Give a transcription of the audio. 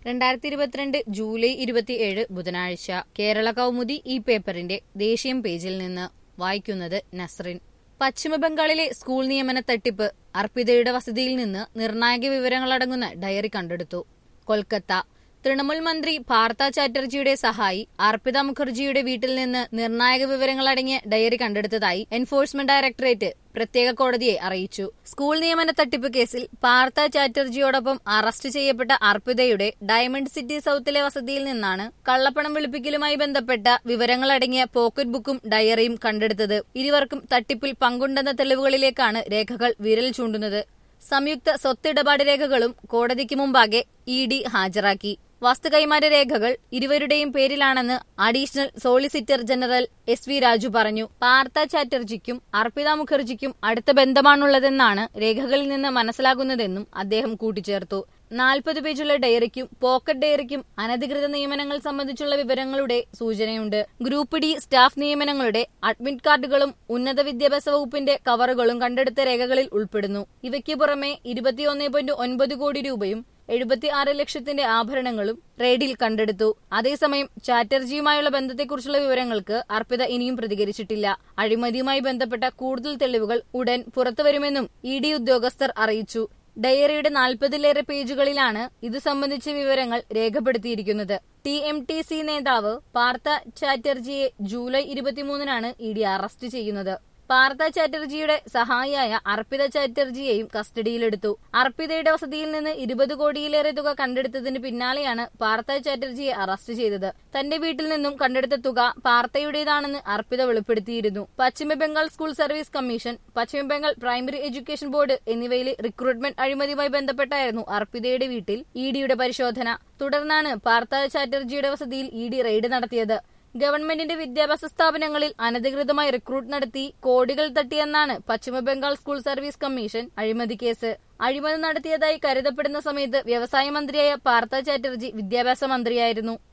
രണ്ടായിരത്തി ഇരുപത്തിരണ്ട് ജൂലൈ ഇരുപത്തിയേഴ് ബുധനാഴ്ച കേരള കൗമുദി ഈ പേപ്പറിന്റെ ദേശീയം പേജിൽ നിന്ന് വായിക്കുന്നത് നസ്രിൻ പശ്ചിമബംഗാളിലെ സ്കൂൾ നിയമന തട്ടിപ്പ് അർപ്പിതയുടെ വസതിയിൽ നിന്ന് നിർണായക വിവരങ്ങളടങ്ങുന്ന ഡയറി കണ്ടെടുത്തു കൊൽക്കത്ത തൃണമൂൽ മന്ത്രി പാർത്ഥ ചാറ്റർജിയുടെ സഹായി അർപ്പിത മുഖർജിയുടെ വീട്ടിൽ നിന്ന് നിർണായക വിവരങ്ങളടങ്ങിയ ഡയറി കണ്ടെടുത്തതായി എൻഫോഴ്സ്മെന്റ് ഡയറക്ടറേറ്റ് പ്രത്യേക കോടതിയെ അറിയിച്ചു സ്കൂൾ നിയമന തട്ടിപ്പ് കേസിൽ പാർത്ഥ ചാറ്റർജിയോടൊപ്പം അറസ്റ്റ് ചെയ്യപ്പെട്ട അർപ്പിതയുടെ ഡയമണ്ട് സിറ്റി സൌത്തിലെ വസതിയിൽ നിന്നാണ് കള്ളപ്പണം വെളുപ്പിക്കലുമായി ബന്ധപ്പെട്ട വിവരങ്ങളടങ്ങിയ പോക്കറ്റ് ബുക്കും ഡയറിയും കണ്ടെടുത്തത് ഇരുവർക്കും തട്ടിപ്പിൽ പങ്കുണ്ടെന്ന തെളിവുകളിലേക്കാണ് രേഖകൾ വിരൽ ചൂണ്ടുന്നത് സംയുക്ത സ്വത്തിടപാട് രേഖകളും കോടതിക്ക് മുമ്പാകെ ഇ ഡി ഹാജരാക്കി വസ്തു കൈമാറ്റ രേഖകൾ ഇരുവരുടെയും പേരിലാണെന്ന് additional solicitor general S V Raju പറഞ്ഞു പാർത്ഥ ചാറ്റർജിക്കും അർപ്പിത മുഖർജിക്കും അടുത്ത ബന്ധമാണുള്ളതെന്നാണ് രേഖകളിൽ നിന്ന് മനസ്സിലാകുന്നതെന്നും അദ്ദേഹം കൂട്ടിച്ചേർത്തു നാൽപ്പത് പേജുള്ള ഡയറിക്കും പോക്കറ്റ് ഡയറിക്കും അനധികൃത നിയമനങ്ങൾ സംബന്ധിച്ചുള്ള വിവരങ്ങളുടെ സൂചനയുണ്ട് ഗ്രൂപ്പ് ഡി സ്റ്റാഫ് നിയമനങ്ങളുടെ അഡ്മിറ്റ് കാർഡുകളും ഉന്നത വിദ്യാഭ്യാസ വകുപ്പിന്റെ കവറുകളും കണ്ടെടുത്ത രേഖകളിൽ ഉൾപ്പെടുന്നു ഇവയ്ക്ക് പുറമെ ഇരുപത്തിയൊന്ന് പോയിന്റ് ഒൻപത് കോടി രൂപയും എഴുപത്തി ആറ് ലക്ഷത്തിന്റെ ആഭരണങ്ങളും റെയ്ഡിൽ കണ്ടെടുത്തു അതേസമയം ചാറ്റർജിയുമായുള്ള ബന്ധത്തെക്കുറിച്ചുള്ള വിവരങ്ങൾക്ക് അർപ്പിത ഇനിയും പ്രതികരിച്ചിട്ടില്ല അഴിമതിയുമായി ബന്ധപ്പെട്ട കൂടുതൽ തെളിവുകൾ ഉടൻ പുറത്തുവരുമെന്നും ഇ ഡി ഉദ്യോഗസ്ഥർ അറിയിച്ചു ഡയറിയുടെ നാൽപ്പതിലേറെ പേജുകളിലാണ് ഇതു സംബന്ധിച്ച വിവരങ്ങൾ രേഖപ്പെടുത്തിയിരിക്കുന്നത് ടി എം ടി സി നേതാവ് പാർത്ഥ ചാറ്റർജിയെ ജൂലൈ ഇരുപത്തിമൂന്നിനാണ് ഇ ഡി അറസ്റ്റ് ചെയ്യുന്നത് പാർത്ഥ ചാറ്റർജിയുടെ സഹായിയായ അർപ്പിത ചാറ്റർജിയെയും കസ്റ്റഡിയിലെടുത്തു അർപ്പിതയുടെ വസതിയിൽ നിന്ന് ഇരുപത് കോടിയിലേറെ തുക കണ്ടെടുത്തതിന് പിന്നാലെയാണ് പാർത്ഥ ചാറ്റർജിയെ അറസ്റ്റ് ചെയ്തത് തന്റെ വീട്ടിൽ നിന്നും കണ്ടെടുത്ത തുക പാർത്ഥയുടേതാണെന്ന് അർപ്പിത വെളിപ്പെടുത്തിയിരുന്നു പശ്ചിമബംഗാൾ സ്കൂൾ സർവീസ് കമ്മീഷൻ പശ്ചിമബംഗാൾ പ്രൈമറി എഡ്യൂക്കേഷൻ ബോർഡ് എന്നിവയിലെ റിക്രൂട്ട്മെന്റ് അഴിമതിയുമായി ബന്ധപ്പെട്ടായിരുന്നു അർപ്പിതയുടെ വീട്ടിൽ ഇ ഡിയുടെ പരിശോധന തുടർന്നാണ് പാർത്ഥ ചാറ്റർജിയുടെ വസതിയിൽ ഇ ഡി റെയ്ഡ് നടത്തിയത് ഗവൺമെന്റിന്റെ വിദ്യാഭ്യാസ സ്ഥാപനങ്ങളിൽ അനധികൃതമായി റിക്രൂട്ട് നടത്തി കോടികൾ തട്ടിയെന്നാണ് പശ്ചിമബംഗാൾ സ്കൂൾ സർവീസ് കമ്മീഷൻ അഴിമതി കേസ് അഴിമതി നടത്തിയതായി കരുതപ്പെടുന്ന സമയത്ത് വ്യവസായ മന്ത്രിയായ പാർത്ഥ ചാറ്റർജി വിദ്യാഭ്യാസ മന്ത്രിയായിരുന്നു